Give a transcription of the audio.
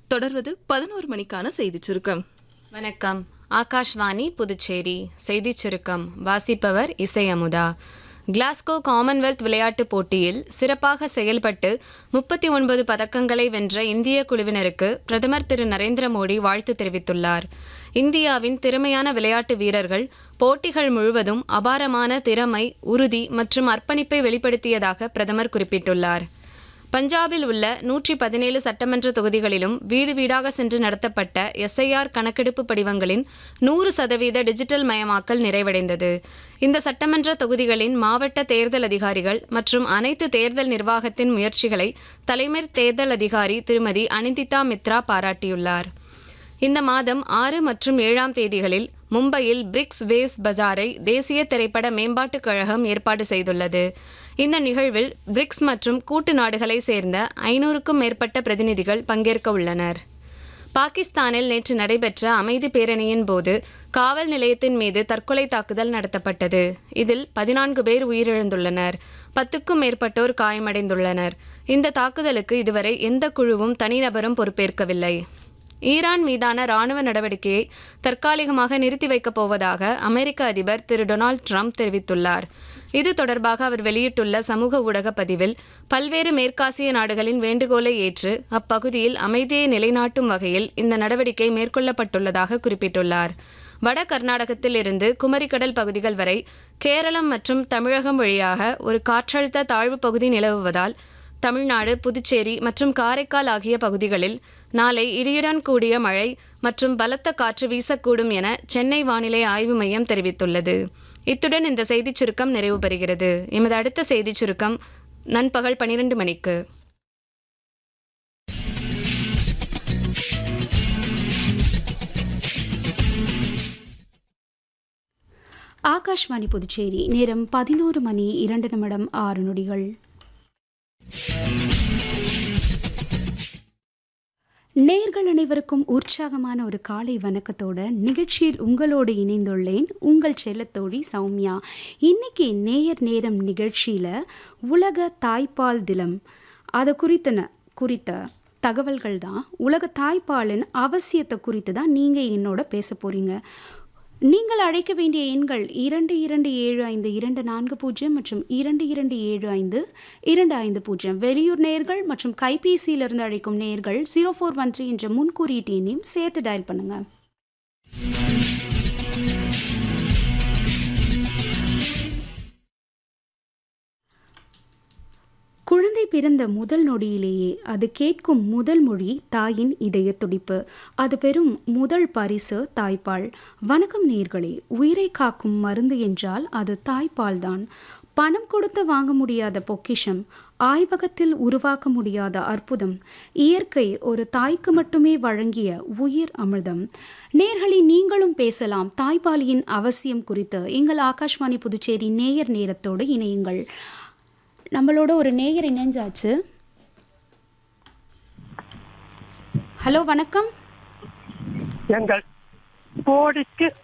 தொடர்வது பதினோரு மணிக்கான செய்திச் சுருக்கம் வணக்கம் ஆகாஷ்வாணி புதுச்சேரி செய்திச் சுருக்கம் வாசிப்பவர் இசை அமுதா கிளாஸ்கோ காமன்வெல்த் விளையாட்டுப் போட்டியில் சிறப்பாக செயல்பட்டு முப்பத்தி ஒன்பது பதக்கங்களை வென்ற இந்திய குழுவினருக்கு பிரதமர் திரு நரேந்திர மோடி வாழ்த்து தெரிவித்துள்ளார் இந்தியாவின் திறமையான விளையாட்டு வீரர்கள் போட்டிகள் முழுவதும் அபாரமான திறமை உறுதி மற்றும் அர்ப்பணிப்பை வெளிப்படுத்தியதாக பிரதமர் குறிப்பிட்டுள்ளார் பஞ்சாபில் உள்ள நூற்றி பதினேழு சட்டமன்ற தொகுதிகளிலும் வீடு வீடாக சென்று நடத்தப்பட்ட எஸ்ஐஆர் கணக்கெடுப்பு படிவங்களின் நூறு சதவீத டிஜிட்டல் மயமாக்கல் நிறைவடைந்தது இந்த சட்டமன்ற தொகுதிகளின் மாவட்ட தேர்தல் அதிகாரிகள் மற்றும் அனைத்து தேர்தல் நிர்வாகத்தின் முயற்சிகளை தலைமை தேர்தல் அதிகாரி திருமதி அனிந்திதா மித்ரா பாராட்டியுள்ளார் இந்த மாதம் ஆறு மற்றும் ஏழாம் தேதிகளில் மும்பையில் பிரிக்ஸ் வேவ்ஸ் பஜாரை தேசிய திரைப்பட மேம்பாட்டுக் கழகம் ஏற்பாடு செய்துள்ளது இந்த நிகழ்வில் பிரிக்ஸ் மற்றும் கூட்டு நாடுகளைச் சேர்ந்த ஐநூறுக்கும் மேற்பட்ட பிரதிநிதிகள் பங்கேற்க உள்ளனர் பாகிஸ்தானில் நேற்று நடைபெற்ற அமைதி பேரணியின் போது காவல் நிலையத்தின் மீது தற்கொலை தாக்குதல் நடத்தப்பட்டது இதில் பதினான்கு பேர் உயிரிழந்துள்ளனர் பத்துக்கும் மேற்பட்டோர் காயமடைந்துள்ளனர் இந்த தாக்குதலுக்கு இதுவரை எந்த குழுவும் தனிநபரும் பொறுப்பேற்கவில்லை ஈரான் மீதான ராணுவ நடவடிக்கையை தற்காலிகமாக நிறுத்தி வைக்கப் போவதாக அமெரிக்க அதிபர் திரு டொனால்ட் ட்ரம்ப் தெரிவித்துள்ளார் இது தொடர்பாக அவர் வெளியிட்டுள்ள சமூக ஊடக பதிவில் பல்வேறு மேற்காசிய நாடுகளின் வேண்டுகோளை ஏற்று அப்பகுதியில் அமைதியை நிலைநாட்டும் வகையில் இந்த நடவடிக்கை மேற்கொள்ளப்பட்டுள்ளதாக குறிப்பிட்டுள்ளார் வட கர்நாடகத்தில் இருந்து குமரிக்கடல் பகுதிகள் வரை கேரளம் மற்றும் தமிழகம் வழியாக ஒரு காற்றழுத்த தாழ்வு பகுதி நிலவுவதால் தமிழ்நாடு புதுச்சேரி மற்றும் காரைக்கால் ஆகிய பகுதிகளில் நாளை இடியுடன் கூடிய மழை மற்றும் பலத்த காற்று வீசக்கூடும் என சென்னை வானிலை ஆய்வு மையம் தெரிவித்துள்ளது இத்துடன் இந்த செய்திச் சுருக்கம் நிறைவு பெறுகிறது எமது அடுத்த செய்திச் சுருக்கம் நண்பகல் பனிரெண்டு மணிக்கு ஆகாஷ்வாணி புதுச்சேரி நேரம் பதினோரு மணி இரண்டு நிமிடம் ஆறு நொடிகள் நேர்கள் அனைவருக்கும் உற்சாகமான ஒரு காலை வணக்கத்தோட நிகழ்ச்சியில் உங்களோடு இணைந்துள்ளேன் உங்கள் செல்லத்தோழி சௌமியா இன்னைக்கு நேயர் நேரம் நிகழ்ச்சியில் உலக தாய்ப்பால் தினம் அதை குறித்தன குறித்த தகவல்கள் தான் உலக தாய்ப்பாலின் அவசியத்தை குறித்து தான் நீங்கள் என்னோட பேச போகிறீங்க நீங்கள் அழைக்க வேண்டிய எண்கள் இரண்டு இரண்டு ஏழு ஐந்து இரண்டு நான்கு பூஜ்ஜியம் மற்றும் இரண்டு இரண்டு ஏழு ஐந்து இரண்டு ஐந்து பூஜ்ஜியம் வெளியூர் நேர்கள் மற்றும் கைபேசியிலிருந்து அழைக்கும் நேர்கள் ஜீரோ ஃபோர் ஒன் த்ரீ என்ற முன்குறியீட்டு எண்ணையும் சேர்த்து டயல் பண்ணுங்கள் குழந்தை பிறந்த முதல் நொடியிலேயே அது கேட்கும் முதல் மொழி தாயின் இதய துடிப்பு அது பெறும் முதல் பரிசு தாய்ப்பால் வணக்கம் நேர்களே உயிரை காக்கும் மருந்து என்றால் அது தாய்ப்பால் தான் பணம் கொடுத்து வாங்க முடியாத பொக்கிஷம் ஆய்வகத்தில் உருவாக்க முடியாத அற்புதம் இயற்கை ஒரு தாய்க்கு மட்டுமே வழங்கிய உயிர் அமிர்தம் நேர்களை நீங்களும் பேசலாம் தாய்ப்பாலியின் அவசியம் குறித்து எங்கள் ஆகாஷ்வாணி புதுச்சேரி நேயர் நேரத்தோடு இணையுங்கள் நம்மளோட ஒரு நேயர் இணைஞ்சாச்சு ஹலோ வணக்கம் எங்கள் கோடிக்கு